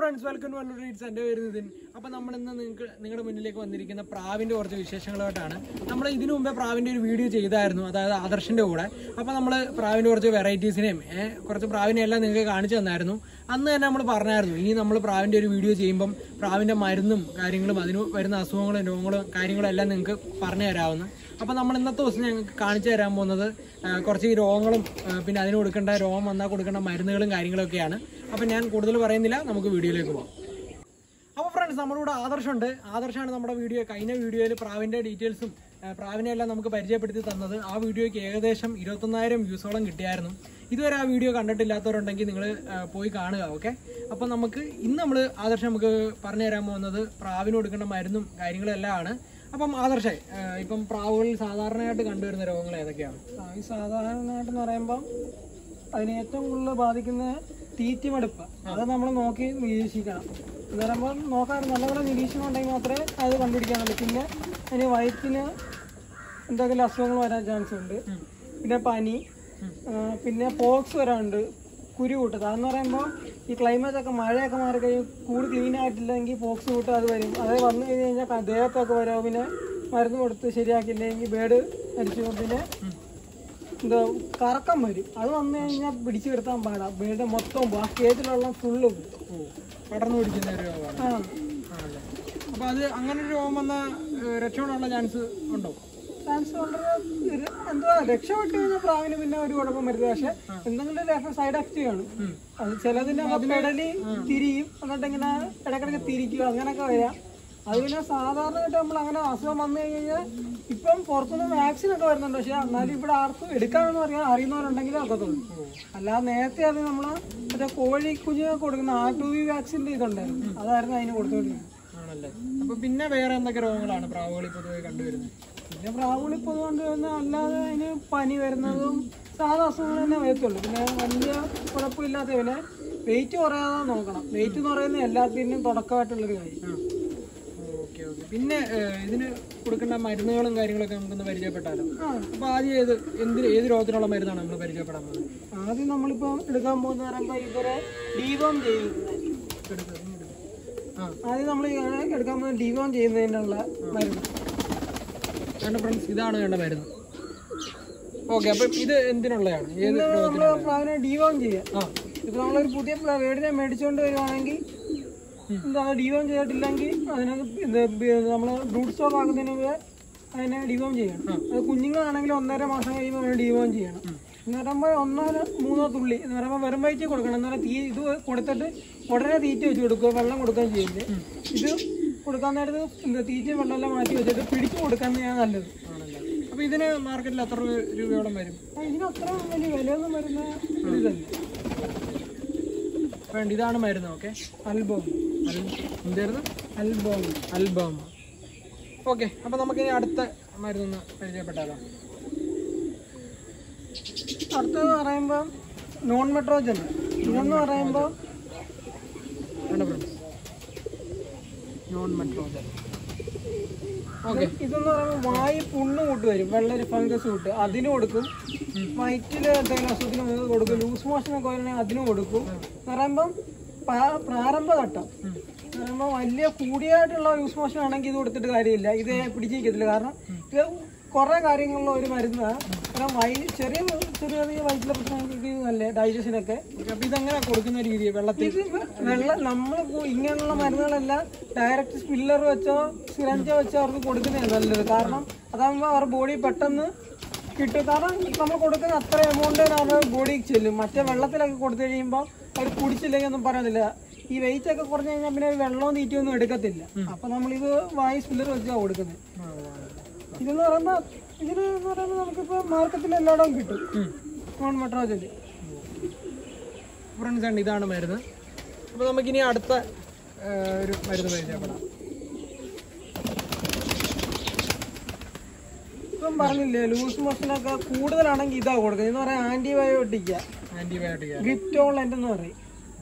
Friends welcome to reads എൻ്റെ പേര് നിതിൻ അപ്പോൾ നമ്മൾ ഇന്ന് നിങ്ങൾക്ക് നിങ്ങളുടെ മുന്നിലേക്ക് വന്നിരിക്കുന്ന പ്രാവിൻ്റെ കുറച്ച് വിശേഷങ്ങളായിട്ടാണ് നമ്മൾ ഇതിനു മുമ്പേ പ്രാവിൻ്റെ ഒരു വീഡിയോ ചെയ്തായിരുന്നു അതായത് ആദർശിൻ്റെ കൂടെ അപ്പോൾ നമ്മൾ പ്രാവിൻ്റെ കുറച്ച് വെറൈറ്റീസിനെയും ഏഹ്, കുറച്ച് പ്രാവിനെ എല്ലാം നിങ്ങൾക്ക് കാണിച്ചു തന്നായിരുന്നു അന്ന് തന്നെ നമ്മൾ പറഞ്ഞായിരുന്നു ഇനി നമ്മൾ പ്രാവിൻ്റെ ഒരു വീഡിയോ ചെയ്യുമ്പം പ്രാവിൻ്റെ മരുന്നും കാര്യങ്ങളും അതിന് വരുന്ന അസുഖങ്ങളും രോഗങ്ങളും കാര്യങ്ങളും എല്ലാം നിങ്ങൾക്ക് പറഞ്ഞു തരാവുന്ന അപ്പോൾ നമ്മൾ ഇന്നത്തെ ദിവസം ഞങ്ങൾക്ക് കാണിച്ചു തരാൻ പോകുന്നത് ആ, കുറച്ച് ഈ രോഗങ്ങളും ആ, പിന്നെ അതിന് കൊടുക്കേണ്ട രോഗം വന്നാൽ കൊടുക്കേണ്ട മരുന്നുകളും കാര്യങ്ങളൊക്കെയാണ് അപ്പോൾ ഞാൻ കൂടുതൽ പറയുന്നില്ല നമുക്ക് വീഡിയോയിലേക്ക് പോകാം അപ്പോൾ ഫ്രണ്ട്സ് നമ്മുടെ കൂടെ ആദർശുണ്ട് ആദർശാണ് നമ്മുടെ വീഡിയോ കഴിഞ്ഞ വീഡിയോയിൽ പ്രാവിൻ്റെ ഡീറ്റെയിൽസും ആ, പ്രാവിനെ എല്ലാം നമുക്ക് പരിചയപ്പെടുത്തി തന്നത് ആ വീഡിയോയ്ക്ക് ഏകദേശം ഇരുപത്തൊന്നായിരം വ്യൂസോളം കിട്ടിയായിരുന്നു ഇതുവരെ ആ വീഡിയോ കണ്ടിട്ടില്ലാത്തവരുണ്ടെങ്കിൽ നിങ്ങൾ പോയി കാണുക ഓക്കെ അപ്പോൾ നമുക്ക് ഇന്ന് നമ്മൾ ആദർശം നമുക്ക് പറഞ്ഞു തരാൻ പോകുന്നത് പ്രാവിന് കൊടുക്കേണ്ട മരുന്നും കാര്യങ്ങളും എല്ലാം ആണ് അപ്പം ആദർശേ ആ, ഇപ്പം പ്രാവുകളിൽ സാധാരണയായിട്ട് കണ്ടുവരുന്ന രോഗങ്ങൾ ഏതൊക്കെയാണ് ഈ സാധാരണയായിട്ടെന്ന് പറയുമ്പോൾ അതിന് ഏറ്റവും കൂടുതൽ ബാധിക്കുന്ന തീറ്റിമടുപ്പ് അത് നമ്മൾ നോക്കി നിരീക്ഷിക്കണം എന്ന് പറയുമ്പോൾ നോക്കാൻ നല്ലപോലെ നിരീക്ഷണം ഉണ്ടെങ്കിൽ മാത്രമേ അത് കണ്ടുപിടിക്കാനുള്ളൂ പിന്നെ അതിന് വയറ്റിന് എന്തെങ്കിലും അസുഖങ്ങൾ വരാൻ ചാൻസ് ഉണ്ട് പിന്നെ പനി ആ, പിന്നെ പോക്സ് വരാനുണ്ട് കുരു കൂട്ടത് അതെന്ന് പറയുമ്പോൾ ഈ ക്ലൈമറ്റ് ഒക്കെ മഴയൊക്കെ മാറി കഴിഞ്ഞ് കൂട് ക്ലീൻ ആയിട്ടില്ലെങ്കിൽ പോക്സ് കൂട്ട് അത് വരും അത് വന്നു കഴിഞ്ഞ് കഴിഞ്ഞാൽ ക- ദേഹത്തൊക്കെ വരും പിന്നെ മരുന്ന് കൊടുത്ത് ശരിയാക്കിയില്ലെങ്കിൽ ബേഡ് മരിച്ചു പിന്നെ എന്താ കറക്കം വരും അത് വന്നു കഴിഞ്ഞാൽ പിടിച്ചു നിർത്താൻ പാടാ ബേഡ് മൊത്തം പോകും ആ സ്റ്റേജിലുള്ള ഫുള്ള് പോകും ഓ പടർന്നു പിടിക്കുന്ന ഒരു രോഗമാണ് ആ ആണല്ലേ അപ്പോൾ അത് അങ്ങനെ ഒരു രോഗം വന്നാൽ രക്ഷപ്പെടാനുള്ള ചാൻസ് ഉണ്ടോ ചാൻസ് വളരെ ഒരു എന്തുവാ രക്ഷപ്പെട്ട് കഴിഞ്ഞാൽ പ്രാവിന് പിന്നെ ഒരു കുഴപ്പം വരില്ല പക്ഷെ എന്തെങ്കിലും ഒരു സൈഡ് എഫക്റ്റ് കാണും അത് ചിലതിന് പെടലി തിരിയും എന്നിട്ട് ഇങ്ങനെ ഇടക്കിടക്ക് തിരിക്കുക അങ്ങനെയൊക്കെ വരാം അത് പിന്നെ സാധാരണയായിട്ട് നമ്മൾ അങ്ങനെ അസുഖം വന്നു കഴിഞ്ഞാൽ ഇപ്പം പുറത്തുനിന്ന് വാക്സിൻ ഒക്കെ വരുന്നുണ്ട് പക്ഷെ എന്നാലും ഇവിടെ ആർക്കും എടുക്കാമെന്ന് പറയാൻ അറിയുന്നവരുണ്ടെങ്കിലും ഒക്കത്തുള്ളൂ അല്ലാതെ നേരത്തെ അത് നമ്മൾ മറ്റേ കോഴി കുഞ്ഞുങ്ങൾക്ക് കൊടുക്കുന്ന ആർ ടു വി വാക്സിൻ്റെ ഇതുണ്ടായിരുന്നു അതായിരുന്നു അതിന് കൊടുത്തുകൊണ്ടിരുന്നത് ആണല്ലേ അപ്പോൾ പിന്നെ വേറെ എന്തൊക്കെ രോഗങ്ങളാണ് പ്രാവുകളിൽ പൊതുവെ കണ്ടുവരുന്നത് പിന്നെ പ്രാവുകളി പൊതുകൊണ്ട് വന്ന് അല്ലാതെ അതിന് പനി വരുന്നതും സാധാ അസുഖങ്ങൾ തന്നെ വരത്തുള്ളൂ പിന്നെ വലിയ കുഴപ്പമില്ലാത്ത പിന്നെ വെയിറ്റ് കുറയാതെ നോക്കണം വെയിറ്റ് എന്ന് പറയുന്നത് എല്ലാത്തിനും തുടക്കമായിട്ടുള്ളൊരു കാര്യം ഓക്കെ ഓക്കെ പിന്നെ ഏഹ്, ഇതിന് കൊടുക്കേണ്ട മരുന്നുകളും കാര്യങ്ങളൊക്കെ നമുക്കൊന്ന് പരിചയപ്പെട്ടാലോ ആ അപ്പോൾ ആദ്യം ഏത് എന്തിന് ഏത് രോഗത്തിനുള്ള മരുന്നാണ് നമ്മൾ പരിചയപ്പെടാൻ പോകുന്നത് ആദ്യം നമ്മളിപ്പോൾ എടുക്കാൻ പോകുന്ന പറയുമ്പോൾ ഇവരെ ഡീവോം ചെയ്യുന്നത് ആ ആദ്യം നമ്മൾ എടുക്കാൻ പോകുന്ന ഡീവോം ചെയ്യുന്നതിനുള്ള മരുന്ന് വേണ്ട ഫ്രണ്ട്സ് ഇതാണ് വേണ്ട മരുന്ന് ഓക്കെ അപ്പം ഇത് എന്തിനുള്ളതാണ് ഏത് നമ്മൾ രോഗത്തിനുള്ള പ്രാവിനെ ഡീവോം ചെയ്യുക ആ ഇപ്പൊ നമ്മളൊരു പുതിയ പ്ല- വീടിനെ മേടിച്ചുകൊണ്ട് വരുവാണെങ്കിൽ എന്താ ഡിവോം ചെയ്തിട്ടില്ലെങ്കിൽ അതിന് നമ്മൾ ബ്രൂട്ട് സ്റ്റോക്ക് ആക്കുന്നതിന് മുമ്പ് അതിനെ ഡിവോം ചെയ്യണം അത് കുഞ്ഞുങ്ങളാണെങ്കിൽ ഒന്നര മാസം കഴിയുമ്പോൾ അതിനെ ഡിവോം ചെയ്യണം എന്ന് പറയുമ്പോൾ ഒന്നോ മൂന്നോ തുള്ളി എന്ന് പറയുമ്പോൾ വെറും വയറ്റി കൊടുക്കണം എന്നാലും തീ ഇത് കൊടുത്തിട്ട് ഉടനെ തീറ്റ വെച്ച് കൊടുക്കുക വെള്ളം കൊടുക്കുകയും ചെയ്യില്ലേ ഇത് കൊടുക്കാൻ നേരത്ത് എന്താ തീറ്റയും വെള്ളമെല്ലാം മാറ്റി വെച്ചിട്ട് പിടിച്ചു കൊടുക്കുന്നതാണ് നല്ലത് ആണല്ലേ അപ്പോൾ ഇതിന് മാർക്കറ്റിൽ എത്ര രൂ- രൂപയോളം വരും ആ, ഇതിന് അത്ര വലിയ വിലയൊന്നും വരുന്ന ഒരു ഇതല്ല വേണ്ട ഇതാണ് മരുന്ന് ഓക്കെ അൽബം എന്തായിരുന്നു അൽബം അൽബം ഓക്കെ അപ്പോൾ നമുക്കിനി അടുത്ത മരുന്നൊന്ന് പരിചയപ്പെട്ടാലോ അടുത്തത് പറയുമ്പോൾ നോൺ മെട്രോജൻ ഇതെന്ന് പറയുമ്പോൾ വേണ്ട ഫ്രണ്ട്സ് നോൺ മെട്രോജൻ ഓക്കെ ഇതെന്ന് പറയുമ്പോൾ വായി പുണ്ണ് കൂട്ട് വരും വെള്ളരി ഫംഗസ് കൂട്ട് അതിന് കൊടുക്കും വയറ്റിൽ എന്തെങ്കിലും അസുഖത്തിന് മുമ്പ് കൊടുക്കും ലൂസ് മോഷൻ ഒക്കെ വരണമെങ്കിൽ അതിന് കൊടുക്കും എന്ന് പറയുമ്പം പ്രാ- പ്രാരംഭഘട്ടം എന്ന് പറയുമ്പോൾ വലിയ കൂടിയായിട്ടുള്ള ലൂസ് മോഷൻ ആണെങ്കിൽ ഇത് കൊടുത്തിട്ട് കാര്യമില്ല ഇത് പിടിച്ചിരിക്കത്തില്ല കാരണം ഇത് കുറേ കാര്യങ്ങളുള്ള ഒരു മരുന്നാണ് കാരണം വൈ ചെറിയ ചെറിയ ചെറിയ വയറ്റിലെ പ്രശ്നങ്ങൾക്ക് ഇത് നല്ല ഡൈജഷനൊക്കെ അപ്പോൾ ഇതെങ്ങനെ കൊടുക്കുന്ന രീതി വെള്ളത്തിൽ ഇത് വെള്ളം നമ്മൾ ഇങ്ങനെയുള്ള മരുന്നുകളെല്ലാം ഡയറക്റ്റ് സ്പില്ലർ വെച്ചോ സിറഞ്ചോ വെച്ചോ അവർക്ക് കൊടുക്കുന്നതാണ് നല്ലത് കാരണം അതാകുമ്പോൾ അവരുടെ ബോഡി പെട്ടെന്ന് കിട്ടും കാരണം നമ്മൾ കൊടുക്കുന്ന അത്ര എമൗണ്ട് അവരുടെ ബോഡി ചെല്ലും മറ്റേ വെള്ളത്തിലൊക്കെ കൊടുത്തു കഴിയുമ്പോൾ അവർ കുടിച്ചില്ലെങ്കിൽ ഒന്നും പറയുന്നില്ല ഈ വെയിറ്റ് ഒക്കെ കുറഞ്ഞു കഴിഞ്ഞാൽ പിന്നെ വെള്ളവും തീറ്റയൊന്നും എടുക്കത്തില്ല അപ്പൊ നമ്മളിത് വായി സ്പില്ലർ വെച്ചാണ് കൊടുക്കുന്നത് ഇതെന്ന് പറയുമ്പോൾ ഇതിന് എന്ന് പറയുമ്പോൾ നമുക്കിപ്പോൾ മാർക്കറ്റിൽ എല്ലായിടവും കിട്ടും നോൺ മെട്രോജല് ഫ്രണ്ട്സ് ആണ് ഇതാണ് മരുന്ന് അപ്പോൾ നമുക്കിനി അടുത്ത ആ, ഒരു മരുന്ന് പരിചയപ്പെടാം ഇപ്പം പറഞ്ഞില്ലേ ലൂസ് മോഷനൊക്കെ കൂടുതലാണെങ്കിൽ ഇതാ കൊടുക്കുന്നത് എന്ന് പറയാൻ ആന്റിബയോട്ടിക്ക ആൻറ്റിബയോട്ടിക് ഗ്രിപ്റ്റോളൻ്റ് എന്ന് പറയും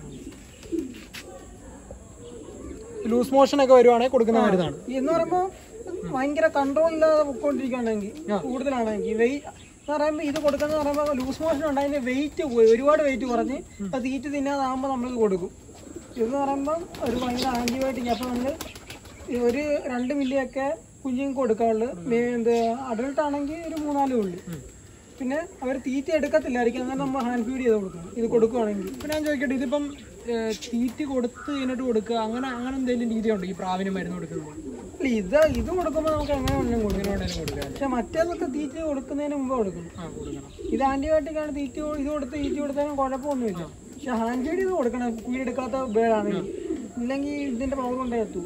ലൂസ് മോഷൻ ഒക്കെ വരുവാണെങ്കിൽ കൊടുക്കുന്ന മരുന്നാണ് എന്ന് പറയുമ്പോൾ ഭയങ്കര കൺട്രോൾ ഇല്ലാതെ പൊക്കോണ്ടിരിക്കുകയാണെങ്കിൽ കൂടുതലാണെങ്കിൽ വെയിറ്റ് എന്ന് പറയുമ്പോൾ ഇത് കൊടുക്കുന്ന പറയുമ്പോൾ ലൂസ് മോഷൻ ഉണ്ട് അതിന്റെ വെയിറ്റ് പോയി ഒരുപാട് വെയിറ്റ് കുറഞ്ഞ് അത് തീറ്റ് തിന്നാതാകുമ്പോൾ നമ്മൾ കൊടുക്കും ഇതെന്ന് പറയുമ്പോൾ ഒരു ഭയങ്കര ആൻറ്റിബയോട്ടിക് അപ്പോൾ നമ്മൾ ഒരു രണ്ട് മില്ലിയൊക്കെ കുഞ്ഞുങ്ങൾക്ക് കൊടുക്കാറുള്ളു എന്ത് അഡൾട്ട് ആണെങ്കിൽ ഒരു മൂന്നാല് ഉള്ളു പിന്നെ അവർ തീറ്റ എടുക്കത്തില്ലായിരിക്കും അങ്ങനെ നമ്മൾ ഹാൻഡ് ഫീഡ് ചെയ്ത് കൊടുക്കണം ഇത് കൊടുക്കുവാണെങ്കിൽ ഇപ്പൊ ഞാൻ ചോദിക്കട്ടെ ഇതിപ്പം ഏഹ്, തീറ്റി കൊടുത്ത് കഴിഞ്ഞിട്ട് കൊടുക്കുക അങ്ങനെ അങ്ങനെ എന്തെങ്കിലും രീതിയുണ്ട് ഈ പ്രാവിന് മരുന്ന് കൊടുക്കുന്നത് അല്ല ഇത് ഇത് കൊടുക്കുമ്പോൾ നമുക്ക് എങ്ങനെ വേണമെങ്കിലും കൊടുക്കണം ഇതിനോടനെ കൊടുക്കുക പക്ഷെ മറ്റേതൊക്കെ തീറ്റ കൊടുക്കുന്നതിന് മുമ്പ് കൊടുക്കണം ആ കൊടുക്കണം ഇത് ആന്റിബയോട്ടിക് ആണ് തീറ്റ കൊ- ഇത് കൊടുത്ത് തീറ്റ കൊടുത്താലും കുഴപ്പമൊന്നുമില്ല പക്ഷെ ഹാൻഡ് ഫീഡ് ചെയ്ത് കൊടുക്കണം കുഴിയെടുക്കാത്ത ബേഡാണെങ്കിൽ ഇല്ലെങ്കിൽ ഇതിന്റെ പവർ കൊണ്ടേ എത്തൂ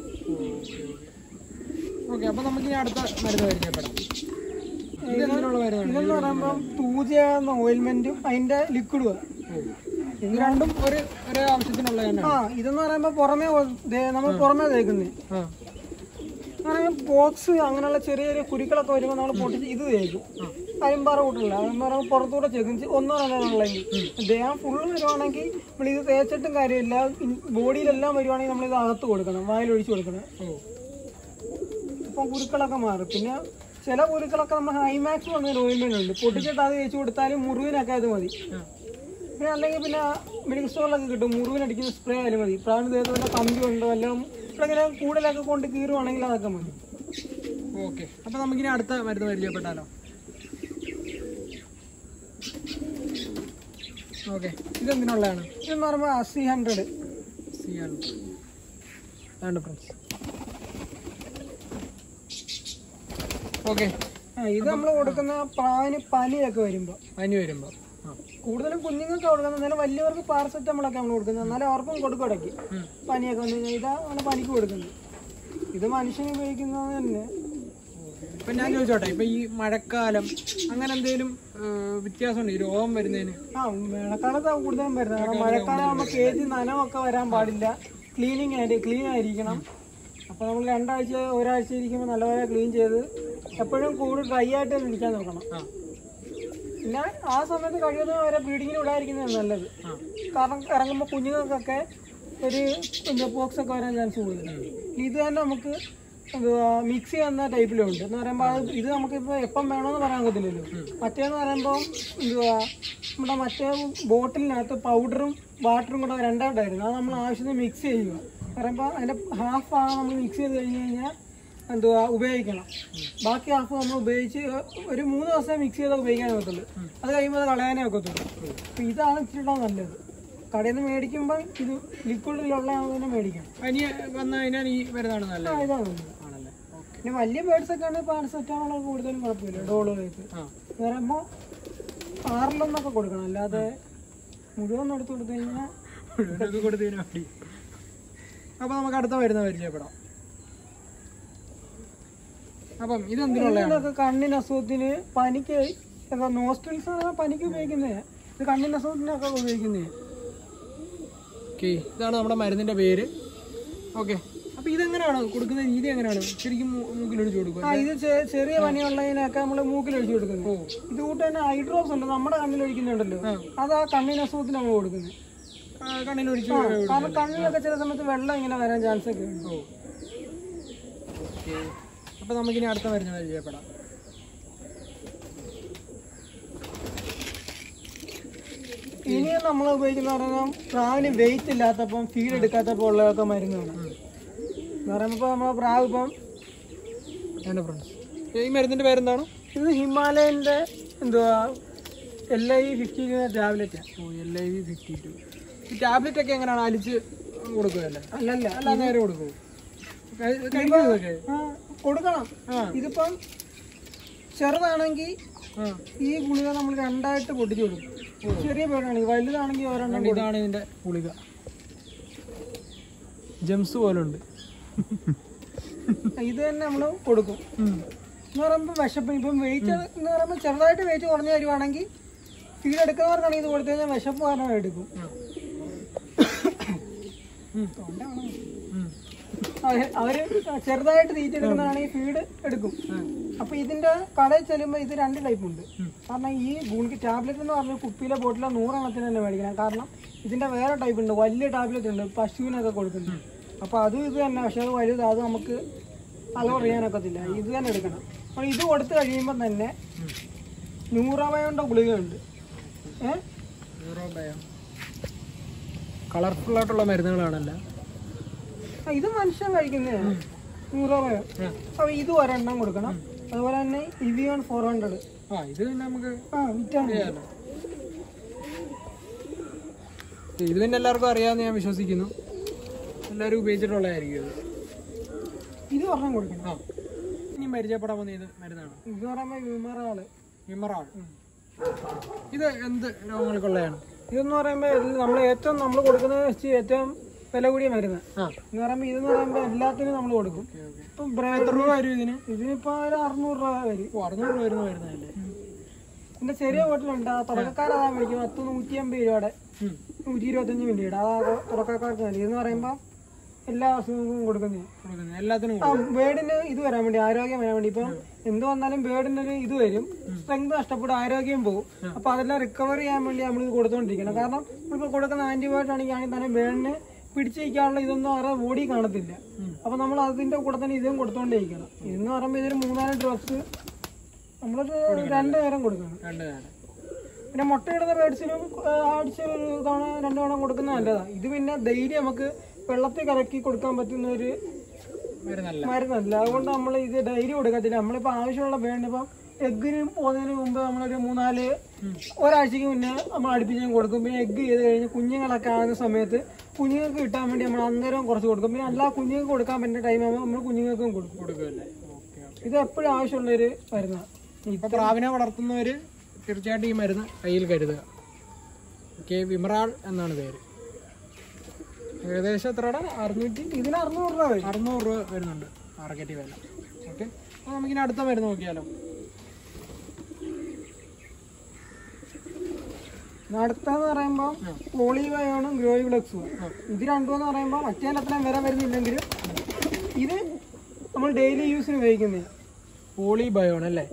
ഓക്കെ അപ്പൊ നമുക്ക് ഇനി അടുത്ത മരുന്ന് പരിചയപ്പെടാം ഇത് എന്തിനുള്ള മരുന്നാണ് ഇതെന്ന് പറയുമ്പോൾ തൂജ എന്ന ഓയിൽമെന്റും അതിന്റെ ലിക്വിഡും ഇത് രണ്ടും ഒരു ഒരു ആവശ്യത്തിനുള്ള തന്നെ ആ ഇതെന്ന് പറയുമ്പോൾ പുറമേ ഒ- ദേ- നമ്മൾ പുറമേ തേക്കുന്നത് ആ അങ്ങനെ പോക്സ് അങ്ങനെയുള്ള ചെറിയ ചെറിയ കുരുക്കളൊക്കെ വരുമ്പോൾ നമ്മൾ പൊട്ടിച്ച് ഇത് തേക്കും അരിമ്പാറ കൂട്ടില്ല അരിമ്പാറ പുറത്തൂടെ ചേക്കും ഒന്നോ രണ്ടോ ഉള്ളെങ്കിൽ ദേഹം ഫുള്ള് വരുവാണെങ്കിൽ നമ്മൾ ഇത് തേച്ചിട്ടും കാര്യമില്ല ഇൻ- ബോഡിയിലെല്ലാം വരുവാണെങ്കിൽ നമ്മൾ ഇത് അകത്ത് കൊടുക്കണം വായിലൊഴിച്ച് കൊടുക്കണം ഓ അപ്പം കുരുക്കളൊക്കെ മാറും പിന്നെ ചില കുരുക്കളൊക്കെ നമ്മൾ ഹൈമാക്സ് പറഞ്ഞൊരു ഓയിൽമെന്റ് ഉണ്ട് പൊട്ടിച്ചിട്ട് അത് തേച്ച് കൊടുത്താലും മുറിവിനൊക്കെ അത് മതി ആ. പിന്നെ അല്ലെങ്കിൽ പിന്നെ മെഡിക്കൽ സ്റ്റോറിലൊക്കെ കിട്ടും മുറിവിനടിക്കുന്ന സ്പ്രേ ആയാലും മതി പ്രാണി ദേഹത്ത് വല്ല കമ്പി ഉണ്ടോ എല്ലാം ഇവിടെ ഇങ്ങനെ കൂടുതലൊക്കെ കൊണ്ട് കീറുവാണെങ്കിൽ അതൊക്കെ മതി ഓക്കെ അപ്പൊ നമുക്കിനി അടുത്ത മരുന്ന് പരിചയപ്പെട്ടാലോ ഓക്കെ ഇത് എന്തിനുള്ളതാണ് ഇതെന്ന് പറയുമ്പോൾ അസി ഹൺഡ്രഡ് സി ആണ് വേണ്ട ഫ്രണ്ട്സ് ഓക്കെ ഇത് നമ്മൾ കൊടുക്കുന്ന പ്രാവിന് പനിയൊക്കെ വരുമ്പോൾ പനി വരുമ്പോ ആ കൂടുതലും കുഞ്ഞുങ്ങൾക്ക് കൊടുക്കുന്നത് എന്നാലും വലിയവർക്ക് പാരസെറ്റമോളൊക്കെ നമ്മൾ കൊടുക്കുന്നത് എന്നാലും അവർക്കും കൊടുക്കും ഇടയ്ക്ക് ഉം. പനിയൊക്കെ വന്നു കഴിഞ്ഞാൽ ഇതാണ് പനിക്ക് കൊടുക്കുന്നത് ഇത് മനുഷ്യന് ഉപയോഗിക്കുന്നത് തന്നെ ഇപ്പൊ ഞാൻ ചോദിച്ചോട്ടെ ഇപ്പൊ ഈ മഴക്കാലം അങ്ങനെ എന്തെങ്കിലും വ്യത്യാസമുണ്ട് ഈ രോഗം വരുന്നതിന് ആ മഴക്കാലത്താണ് കൂടുതലും വരുന്നത് കാരണം മഴക്കാലം ആകുമ്പോൾ കേജ് നനവൊക്കെ വരാൻ പാടില്ല ക്ലീനിങ് ആയിട്ട് ക്ലീൻ ആയിരിക്കണം അപ്പോൾ നമ്മൾ രണ്ടാഴ്ച ഒരാഴ്ച ഇരിക്കുമ്പോൾ നല്ലപോലെ ക്ലീൻ ചെയ്ത് എപ്പോഴും കൂടുതൽ ഡ്രൈ ആയിട്ട് തന്നെ ഇരിക്കാൻ നോക്കണം ആ പിന്നെ ആ സമയത്ത് കഴിയുന്ന വരെ ബ്രീഡിങ്ങിന് വിടാതിരിക്കുന്നതാണ് നല്ലത് ആ കാരണം ഇറങ്ങുമ്പോൾ കുഞ്ഞുങ്ങൾക്കൊക്കെ ഒരു എന്താ പോക്സ് ഒക്കെ വരാൻ ചാൻസ് കൂടുതലാണ് ഇത് തന്നെ നമുക്ക് എന്തുവാ മിക്സി എന്ന ടൈപ്പിലുണ്ട് എന്ന് പറയുമ്പോൾ അത് ഇത് നമുക്കിപ്പോൾ എപ്പം വേണമെന്ന് പറയാൻ പറ്റില്ലല്ലോ മറ്റേന്ന് പറയുമ്പോൾ എന്തുവാ നമ്മുടെ മറ്റേ ബോട്ടിലിനകത്ത് പൗഡറും വാട്ടറും കൂടെ രണ്ടായിട്ടായിരുന്നു അത് നമ്മൾ ആവശ്യത്തിന് മിക്സ് ചെയ്യുക പറയുമ്പോൾ അതിൻ്റെ ഹാഫ് ആണ് നമ്മൾ മിക്സ് ചെയ്ത് കഴിഞ്ഞ് കഴിഞ്ഞാൽ എന്തുവാ ഉപയോഗിക്കണം ബാക്കി ഹാഫ് നമ്മൾ ഉപയോഗിച്ച് ഒരു മൂന്ന് ദിവസം മിക്സ് ചെയ്ത് ഉപയോഗിക്കാനേ പറ്റുള്ളൂ അത് കഴിയുമ്പോൾ അത് കളയാനേ ഒക്കത്തുള്ളൂ അപ്പോൾ ഇതാണ് ഇച്ചിരി കൂടെ നല്ലത് കടയിൽ നിന്ന് മേടിക്കുമ്പോൾ ഇത് ലിക്വിഡിലുള്ള തന്നെ മേടിക്കണം പനി വന്നു കഴിഞ്ഞാൽ ഈ മരുന്നാണ് ആ നല്ലത് ഇതാണ് നല്ലത് ആണല്ലേ ഓക്കെ പിന്നെ വലിയ ബേഡ്സ് ഒക്കെ ആണെങ്കിൽ പാരസെറ്റാമോൾ കൂടുതലും കുഴപ്പമില്ല ഡോള് വെച്ച് ആ പറയുമ്പോൾ ആറിലൊന്നൊക്കെ കൊടുക്കണം അല്ലാതെ മുഴുവൻ എടുത്ത് കൊടുത്തു കഴിഞ്ഞാൽ ഇത് കൊടുത്തതിന് വേണ്ടി അപ്പൊ നമുക്ക് അടുത്ത മരുന്ന് പരിചയപ്പെടാം അപ്പം ഇത് എന്തിനുള്ളതാണ് ഇതിനൊക്കെ കണ്ണിന് അസുഖത്തിന് പനിക്ക് എന്താ നോസ്ട്രിൽസ് ആണ് പനിക്ക് ഉപയോഗിക്കുന്നത് ഇത് കണ്ണിന് അസുഖത്തിനൊക്കെ ഉപയോഗിക്കുന്നത് ഓക്കെ ഇതാണ് നമ്മുടെ മരുന്നിന്റെ പേര് ഓക്കെ അപ്പൊ ഇതെങ്ങനെയാണ് കൊടുക്കുന്ന രീതി എങ്ങനെയാണ് ശരിക്കും മൂ- മൂക്കിലൊഴിച്ച് കൊടുക്കുക ആ ഇത് ചെ- ചെറിയ പനിയുള്ളതിനൊക്കെ നമ്മൾ മൂക്കിൽ ഒഴിച്ചു കൊടുക്കുന്നത് ഓ ഇത് കൂട്ട് തന്നെ ഹൈഡ്രോപ്സ് ഉണ്ട് നമ്മുടെ കണ്ണിൽ ഒഴിക്കുന്നുണ്ടല്ലോ അത് ആ കണ്ണിന് അസുഖത്തിന് നമ്മൾ കൊടുക്കുന്നത് ആ, കണ്ണിലൊഴിച്ച് കാരണം കണ്ണിലൊക്കെ ചില സമയത്ത് വെള്ളം ഇങ്ങനെ വരാൻ ചാൻസ് ഒക്കെ ഉണ്ട് ഓ ഓക്കെ അപ്പൊ നമുക്കിനി അടുത്ത മരുന്ന് പരിചയപ്പെടാം ഇനി നമ്മൾ ഉപയോഗിക്കുന്ന പറഞ്ഞാൽ പ്രാവിന് വെയിറ്റ് ഇല്ലാത്തപ്പം ഫീഡ് എടുക്കാത്തപ്പോൾ ഉള്ളതൊക്കെ മരുന്നാണ് എന്ന് പറയുമ്പോൾ നമ്മളെ പ്രാവ് ഇപ്പം എൻ്റെ ഫ്രണ്ട്സ് ഈ മരുന്നിന്റെ പേരെന്താണ് ഇത് ഹിമാലയൻ്റെ എന്തുവാ എൽ ഐ ഫിഫ്റ്റി ടാബ്ലറ്റാണ് oh L I V fifty two ഈ ടാബ്ലറ്റ് ഒക്കെ എങ്ങനെയാണ് അലിച്ച് കൊടുക്കുകയല്ലേ അല്ലല്ല അല്ല നേരെ കൊടുക്കുമോ കഴിക്കുന്നതൊക്കെ ആ, കൊടുക്കണം ആ ഇതിപ്പം ചെറുതാണെങ്കിൽ ആ ഈ ഗുളിക നമ്മൾ രണ്ടായിട്ട് പൊട്ടിച്ചു കൊടുക്കും ചെറിയ പേടാണെങ്കിൽ വലുതാണെങ്കിൽ ഒരെണ്ണം കണ്ടോ, ഇതാണ് ഇതിന്റെ ഗുളിക ജംസ് പോലെ ഉണ്ട് ഇത് തന്നെ നമ്മൾ കൊടുക്കും എന്ന് പറയുമ്പോൾ വിശപ്പ് ഇപ്പം വെയിറ്റ് എന്ന് പറയുമ്പോൾ ചെറുതായിട്ട് വെയിറ്റ് കുറഞ്ഞു വരുവാണെങ്കിൽ ഫീഡ് എടുക്കുന്നവർക്കാണെങ്കിൽ ഇത് കൊടുത്തു കഴിഞ്ഞാൽ വിശപ്പ് കാരണം എടുക്കും തൊണ്ടയാണോ? അവര് അവര് ചെറുതായിട്ട് തീറ്റ എടുക്കുന്നതാണെങ്കിൽ ഫീഡ് എടുക്കും അപ്പൊ ഇതിന്റെ കടയിൽ ചെല്ലുമ്പോൾ ഇത് രണ്ട് ടൈപ്പ് ഉണ്ട് കാരണം ഈ ഗുളിക്ക് ടാബ്ലറ്റ് എന്ന് പറഞ്ഞ കുപ്പിയിലെ ബോട്ടിലെ നൂറെണ്ണത്തിന് തന്നെ മേടിക്കണം കാരണം ഇതിന്റെ വേറെ ടൈപ്പ് ഉണ്ട് വലിയ ടാബ്ലറ്റ് ഉണ്ട് പശുവിനൊക്കെ കൊടുക്കുന്നത് അപ്പൊ അത് ഇത് തന്നെ പക്ഷെ അത് വലുത് അത് നമുക്ക് അലവ് അറിയാനൊക്കത്തില്ല ഇത് തന്നെ എടുക്കണം അപ്പോൾ ഇത് കൊടുത്തു കഴിയുമ്പോൾ തന്നെ നൂറാമയുടെ ഗുളികയുണ്ട് ഏഹ് കളർഫുൾ ആയിട്ടുള്ള മരുന്നുകളാണല്ലോ ആ, ഇത് മനുഷ്യൻ കഴിക്കുന്നതാണ് നൂറ് ആ. അപ്പൊ ഇത് ഒരെണ്ണം കൊടുക്കണം അതുപോലെ തന്നെ ഇവിയോൺ ഫോർ ഹൺഡ്രഡ് ആ ഇത് പിന്നെ നമുക്ക് ആ വിറ്റാമിൻ ചെയ്യാലോ ഇത് പിന്നെ എല്ലാവർക്കും അറിയാമെന്ന് ഞാൻ വിശ്വസിക്കുന്നു എല്ലാവരും ഉപയോഗിച്ചിട്ടുള്ളതായിരിക്കും ഇത് ഇത് ഒരെണ്ണം കൊടുക്കണം ആ ഇനി പരിചയപ്പെടാൻ പോകുന്ന ഇത് മരുന്നാണ് ഇത് പറയുമ്പോൾ വിമറാള് വിമറാൾ ഇത് എന്ത് രോഗങ്ങൾക്കുള്ളതാണ് ഇതെന്ന് പറയുമ്പോൾ നമ്മൾ ഏറ്റവും നമ്മൾ കൊടുക്കുന്നത് വെച്ച് ഏറ്റവും വില കൂടിയ മരുന്ന് ആ എന്ന് പറയുമ്പോൾ ഇതെന്ന് പറയുമ്പോൾ എല്ലാത്തിനും നമ്മൾ കൊടുക്കും ഓക്കെ ഓക്കെ ഇപ്പം എത്ര ബ്രാൻഡ് രൂപ വരും ഇതിന് ഇതിനിപ്പോൾ ഒരു അറുന്നൂറ് രൂപ വരും ഓ അറുന്നൂറ് രൂപ വരുന്ന മരുന്നല്ലേ പിന്നെ ചെറിയ ബോട്ടിലുണ്ട് ആ തുടക്കക്കാരതാ മേടിക്കും പത്ത് നൂറ്റി അമ്പത് രൂപയുടെ ഉം. നൂറ്റി ഇരുപത്തഞ്ച് മില്ലിയുടെ അതാ തുടക്കക്കാർക്ക് മതി ഇതെന്ന് പറയുമ്പോൾ എല്ലാ അസുഖങ്ങൾക്കും കൊടുക്കുന്നത് കൊടുക്കുന്നത് എല്ലാത്തിനും ആ ബേഡിന് ഇത് വരാൻ വേണ്ടി ആരോഗ്യം വരാൻ വേണ്ടി ഇപ്പം എന്ത് വന്നാലും ബേഡിന് ഒരു ഇത് വരും സ്ട്രെങ്ത് നഷ്ടപ്പെടും ആരോഗ്യം പോകും അപ്പൊ അതെല്ലാം റിക്കവർ ചെയ്യാൻ വേണ്ടി നമ്മൾ ഇത് കൊടുത്തോണ്ടിരിക്കണം കാരണം നമ്മളിപ്പോ കൊടുക്കുന്ന ആന്റിബയോട്ടിക് ആണെങ്കിൽ തന്നെ ബേഡിന് പിടിച്ചു നിൽക്കാനുള്ള ഇതൊന്നും അവരുടെ ബോഡി കാണത്തില്ല അപ്പൊ നമ്മൾ അതിന്റെ കൂടെ തന്നെ ഇതും കൊടുത്തോണ്ടിരിക്കണം ഇതെന്ന് പറയുമ്പോൾ ഇതൊരു മൂന്നാല് ഡ്രഗ്സ് നമ്മളൊരു രണ്ടു നേരം കൊടുക്കണം രണ്ട് നേരം പിന്നെ മുട്ടയിടുന്ന ബേഡ്സിനും ആഴ്ച ഒരു തവണ രണ്ടു തവണ കൊടുക്കുന്നത് നല്ലതാണ് ഇത് പിന്നെ ഡെയിലി നമുക്ക് വെള്ളത്തിൽ കലക്കി കൊടുക്കാൻ പറ്റുന്ന ഒരു മരുന്നല്ല മരുന്നല്ല അതുകൊണ്ട് നമ്മൾ ഇത് ഡെയിലി കൊടുക്കത്തില്ല നമ്മളിപ്പോൾ ആവശ്യമുള്ള വേണ്ട ഇപ്പം എഗ്ഗിന് പോകുന്നതിന് മുമ്പ് നമ്മളൊരു മൂന്നാല് ഒരാഴ്ചക്ക് മുന്നേ നമ്മൾ അടുപ്പിച്ച് കൊടുക്കും പിന്നെ എഗ്ഗ് ചെയ്ത് കഴിഞ്ഞ് കുഞ്ഞുങ്ങളൊക്കെ ആകുന്ന സമയത്ത് കുഞ്ഞുങ്ങൾക്ക് കിട്ടാൻ വേണ്ടി നമ്മൾ അന്നേരം കുറച്ച് കൊടുക്കും പിന്നെ അല്ല കുഞ്ഞുങ്ങൾക്ക് കൊടുക്കാൻ പറ്റുന്ന ടൈം ആകുമ്പോൾ നമ്മൾ കുഞ്ഞുങ്ങൾക്കും കൊടുക്കും കൊടുക്കുമല്ലേ ഓക്കെ ഓക്കെ ഇത് എപ്പോഴും ആവശ്യമുള്ളൊരു മരുന്നാണ് ഇപ്പൊ പ്രാവിനെ വളർത്തുന്നവര് തീർച്ചയായിട്ടും ഈ മരുന്ന് കയ്യിൽ കരുതുക ഓക്കെ വിമറാൾ എന്നാണ് പേര് ഏകദേശം എത്രയുടെ അറുന്നൂറ്റി ഇതിന് അറുന്നൂറ് രൂപ വരും അറുന്നൂറ് രൂപ വരുന്നുണ്ട് മാർക്കറ്റ് വില ഓക്കെ അപ്പോൾ നമുക്കിനി അടുത്ത മരുന്ന് നോക്കിയാലോ അടുത്തെന്ന് പറയുമ്പോൾ പോളിവയോണും ഗ്രോയിബ്ലക്സും ഇത് രണ്ടും എന്ന് പറയുമ്പോൾ മറ്റേ അത്രയും വില വരുന്നില്ലെങ്കിലും ഇത് നമ്മൾ ഡെയിലി യൂസിന് ഉപയോഗിക്കുന്നത് പോളി ബയോൺ അല്ലേ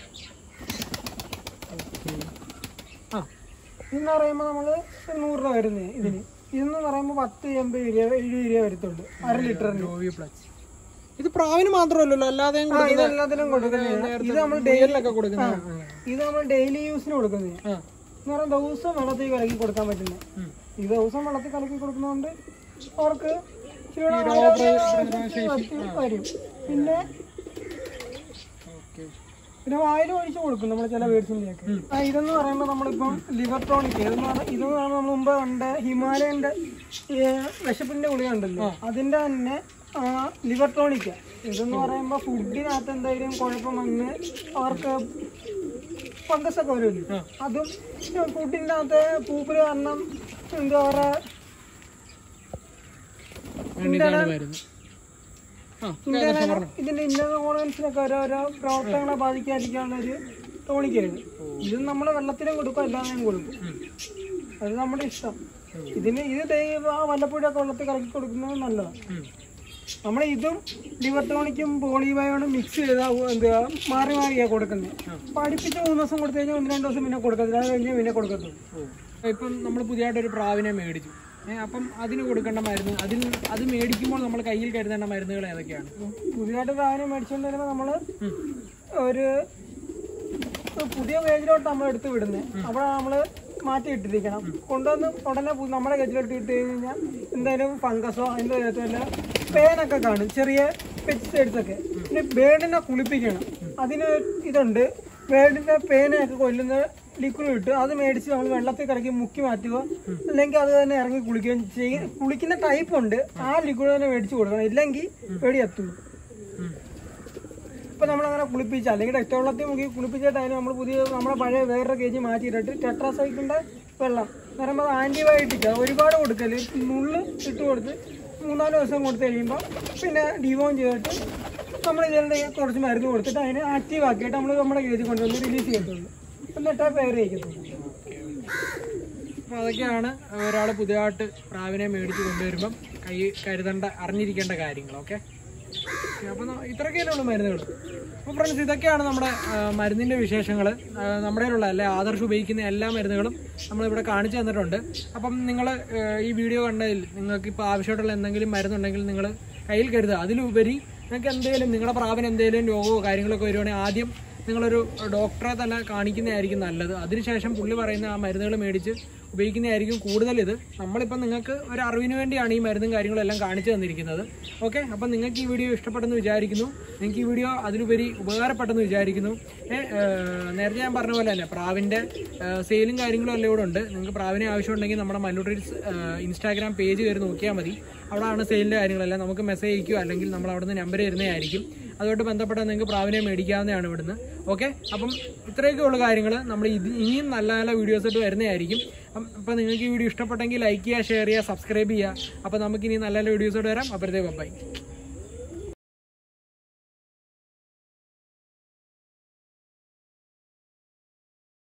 ആ ഇതെന്ന് പറയുമ്പോൾ നമ്മൾ നൂറ് രൂപ വരുന്നത് ഇതിന് ഇതെന്ന് പറയുമ്പോൾ പത്ത് എൺപത് രൂപ എഴുപത് രൂപ വരത്തുള്ളൂ അര ലിറ്ററിന് ഗോവി പ്ലസ് ഇത് പ്രാവിന് മാത്രമല്ലല്ലോ അല്ലാതെയും ആ ഇതെല്ലാത്തിനും കൊടുക്കുന്നത് ഇത് നമ്മൾ ഡെയിലി ഡെയിലൊക്കെ കൊടുക്കുന്ന ഇത് നമ്മൾ ഡെയിലി യൂസിന് കൊടുക്കുന്നത് ആ എന്ന് പറയുമ്പോൾ ദിവസം വെള്ളത്തിൽ കലക്കി കൊടുക്കാൻ പറ്റുന്നത് ഉം. ഈ ദിവസം വെള്ളത്തിൽ കലക്കി കൊടുക്കുന്നതുകൊണ്ട് അവർക്ക് ഇച്ചിരി ഈ ആരോഗ്യ രോഗപ്രതിരോധശേഷി, വരും പിന്നെ ഓക്കെ പിന്നെ വായിൽ ഒഴിച്ച് കൊടുക്കും നമ്മൾ ചില വേർഡ്സിൻ്റെയൊക്കെ ആ ഇതെന്ന് പറയുമ്പോൾ നമ്മളിപ്പം ലിവർ ടോണിക് ഇതെന്ന് പറഞ്ഞാൽ ഇതെന്ന് പറഞ്ഞാൽ നമ്മൾ മുമ്പ് കണ്ട ഹിമാലയൻ്റെ വിശപ്പിൻ്റെ ഗുളിക ഉണ്ടല്ലോ അതിൻ്റെ തന്നെ ലിവർ ടോണിക്ക ഇതെന്ന് പറയുമ്പോൾ ഫുഡിനകത്ത് എന്തെങ്കിലും കുഴപ്പം വന്ന് അവർക്ക് ഫംഗസ് ഒക്കെ വരുമല്ലോ അതും ഫുഡിൻ്റെ അകത്ത് പൂപ്പിൽ കാരണം എന്താ പറയുക വേണ്ടിയിട്ടാണ് മരുന്ന് ആ ഇന്ത്യയിലെ ഇതിന്റെ ഇന്ത്യൻ ഓർഗൻസിനൊക്കെ ഓരോരോ പ്രവർത്തനങ്ങളെ ബാധിക്കാതിരിക്കാനുള്ള ഒരു ടോണിക്കായിരുന്നു ഇത് നമ്മൾ വെള്ളത്തിലും കൊടുക്കും എല്ലാവരും കൊടുക്കും അത് നമ്മുടെ ഇഷ്ടം ഇതിന് ഇത് ദൈവ വല്ലപ്പോഴൊക്കെ വെള്ളത്തിൽ കലക്കി കൊടുക്കുന്നത് നല്ലതാണ് ഉം. നമ്മൾ ഇതും ലിവർ ടോണിക്കും പോളിബയോണും മിക്സ് ചെയ്താ എന്താ മാറി മാറിയാ കൊടുക്കുന്നത് അപ്പൊ അടുപ്പിച്ച് മൂന്ന് ദിവസം കൊടുത്തു കഴിഞ്ഞാൽ ഒന്ന് രണ്ട് ദിവസം പിന്നെ കൊടുക്കത്തില്ല അത് കഴിഞ്ഞാൽ പിന്നെ കൊടുക്കത്തുള്ളൂ ഓ ഇപ്പം നമ്മൾ പുതിയതായിട്ടൊരു പ്രാവിനെ മേടിച്ചു ഏ, അപ്പം അതിന് കൊടുക്കേണ്ട മരുന്ന് അതിൽ അത് മേടിക്കുമ്പോൾ നമ്മൾ കയ്യിൽ കരുതേണ്ട മരുന്നുകൾ ഏതൊക്കെയാണ് പുതിയതായിട്ട് പ്രാവിനെ മേടിച്ചുകൊണ്ട് വരുമ്പോൾ നമ്മൾ ഉം. ഒരു ഒരു പുതിയ പേജിലോട്ട് നമ്മൾ എടുത്ത് വിടുന്നത് അവിടെ നമ്മൾ മാറ്റി ഇട്ടിരിക്കണം കൊണ്ടുവന്ന് ഉടനെ പു- നമ്മുടെ ഗജിലോട്ട് ഇട്ട് കഴിഞ്ഞാൽ എന്തായാലും ഫംഗസോ അതിൻ്റെ അകത്തല്ല പേനൊക്കെ കാണും ചെറിയ പെസ്റ്റിസൈഡ്സ് ഒക്കെ പിന്നെ ബേഡിനെ കുളിപ്പിക്കണം അതിന് ഇതുണ്ട് ബേഡിന്റെ പേനയൊക്കെ കൊല്ലുന്ന ലിക്വിഡ് ഇട്ട് അത് മേടിച്ച് നമ്മൾ വെള്ളത്തിൽ കലക്കി മുക്കി മാറ്റുക അല്ലെങ്കിൽ അത് തന്നെ ഇറങ്ങി കുളിക്കുകയും ചെയ്യും കുളിക്കുന്ന ടൈപ്പ് ഉണ്ട് ആ ലിക്വിഡ് തന്നെ മേടിച്ച് കൊടുക്കണം ഇല്ലെങ്കിൽ പേടി എത്തുള്ളൂ ഉം. ഇപ്പൊ നമ്മളങ്ങനെ കുളിപ്പിച്ച അല്ലെങ്കിൽ രക്തവെള്ളത്തിൽ മുക്കി കുളിപ്പിച്ചിട്ട് അതിന് നമ്മൾ പുതിയ നമ്മുടെ പഴയ വേറൊരു കേജ് മാറ്റിയിട്ടിട്ട് ടെട്രാസൈക്കിളിന്റെ വെള്ളം എന്ന് പറയുമ്പോൾ ആന്റിബയോട്ടിക് ഒരുപാട് കൊടുക്കല് നുള്ള് ഇട്ട് കൊടുത്ത് മൂന്നാല് ദിവസം കൊടുത്തു കഴിയുമ്പോൾ പിന്നെ ഡിവോൺ ചെയ്തിട്ട് നമ്മൾ ഇതിൻ്റെ കുറച്ച് മരുന്ന് കൊടുത്തിട്ട് അതിനെ ആക്റ്റീവ് ആക്കിയിട്ട് നമ്മൾ നമ്മുടെ കേജ് കൊണ്ടുവന്ന് റിലീസ് ചെയ്യത്തുള്ളൂ എന്നിട്ട് പേര് കഴിക്കത്തുള്ളൂ അപ്പോൾ അതൊക്കെയാണ് ഒരാൾ പുതിയതായിട്ട് പ്രാവിനെ മേടിച്ച് കൊണ്ടുവരുമ്പം കൈ കരുതേണ്ട അറിഞ്ഞിരിക്കേണ്ട കാര്യങ്ങൾ ഓക്കെ അപ്പോൾ ഇത്രയൊക്കെയല്ലേ ഉള്ളൂ മരുന്നുകൾ അപ്പോൾ ഫ്രണ്ട്സ് ഇതൊക്കെയാണ് നമ്മുടെ ആ, മരുന്നിൻ്റെ വിശേഷങ്ങൾ നമ്മുടെ കയ്യിലുള്ള അല്ലെ ആദർശ് ഉപയോഗിക്കുന്ന എല്ലാ മരുന്നുകളും നമ്മളിവിടെ കാണിച്ചു തന്നിട്ടുണ്ട് അപ്പം നിങ്ങൾ ഈ വീഡിയോ കണ്ടതിൽ നിങ്ങൾക്ക് ഇപ്പോൾ ആവശ്യമായിട്ടുള്ള എന്തെങ്കിലും മരുന്നുണ്ടെങ്കിൽ നിങ്ങൾ കയ്യിൽ കരുതുക അതിലുപരി നിങ്ങൾക്ക് എന്തെങ്കിലും നിങ്ങളുടെ പ്രാവിന് എന്തെങ്കിലും രോഗമോ കാര്യങ്ങളൊക്കെ വരുവാണെങ്കിൽ ആദ്യം നിങ്ങളൊരു ഡോക്ടറെ തന്നെ കാണിക്കുന്നതായിരിക്കും നല്ലത് അതിനുശേഷം പുള്ളി പറയുന്ന ആ മരുന്നുകൾ മേടിച്ച് ഉപയോഗിക്കുന്നതായിരിക്കും കൂടുതൽ ഇത് നമ്മളിപ്പോൾ നിങ്ങൾക്ക് ഒരു അറിവിന് വേണ്ടിയാണ് ഈ മരുന്നും കാര്യങ്ങളും എല്ലാം കാണിച്ചു തന്നിരിക്കുന്നത് ഓക്കെ അപ്പം നിങ്ങൾക്ക് ഈ വീഡിയോ ഇഷ്ടപ്പെട്ടെന്ന് വിചാരിക്കുന്നു നിങ്ങൾക്ക് ഈ വീഡിയോ അതിലുപരി ഉപകാരപ്പെട്ടെന്ന് വിചാരിക്കുന്നു ഏ, ഏ, നേരത്തെ ഞാൻ പറഞ്ഞ പോലെ തന്നെ പ്രാവിൻ്റെ സെയിലും കാര്യങ്ങളും എല്ലാം ഇവിടെ ഉണ്ട് നിങ്ങൾക്ക് പ്രാവിനെ ആവശ്യമുണ്ടെങ്കിൽ നമ്മുടെ മല്ലൂട്രീസ് ഇൻസ്റ്റാഗ്രാം പേജ് കയറി നോക്കിയാൽ മതി അവിടെയാണ് സെയിലിൻ്റെ കാര്യങ്ങളെല്ലാം നമുക്ക് മെസ്സേജ് അയക്കുകയോ അല്ലെങ്കിൽ നമ്മൾ അവിടെ നിന്ന് നമ്പർ തരുന്നതായിരിക്കും അതുമായിട്ട് ബന്ധപ്പെട്ടാൽ നിങ്ങൾക്ക് പ്രാവിനെ മേടിക്കാവുന്നതാണ് ഇവിടുന്ന് ഓക്കെ അപ്പം ഇത്രയൊക്കെ ഉള്ള കാര്യങ്ങൾ നമ്മൾ ഇത് ഇനിയും നല്ല നല്ല വീഡിയോസ് ആയിട്ട് വരുന്നതായിരിക്കും അപ്പം നിങ്ങൾക്ക് ഈ വീഡിയോ ഇഷ്ടപ്പെട്ടെങ്കിൽ ലൈക്ക് ചെയ്യുക ഷെയർ ചെയ്യുക സബ്സ്ക്രൈബ് ചെയ്യുക അപ്പോൾ നമുക്കിനി നല്ല നല്ല വീഡിയോസോട് വരാം അപ്പോഴത്തേക്ക് ബൈ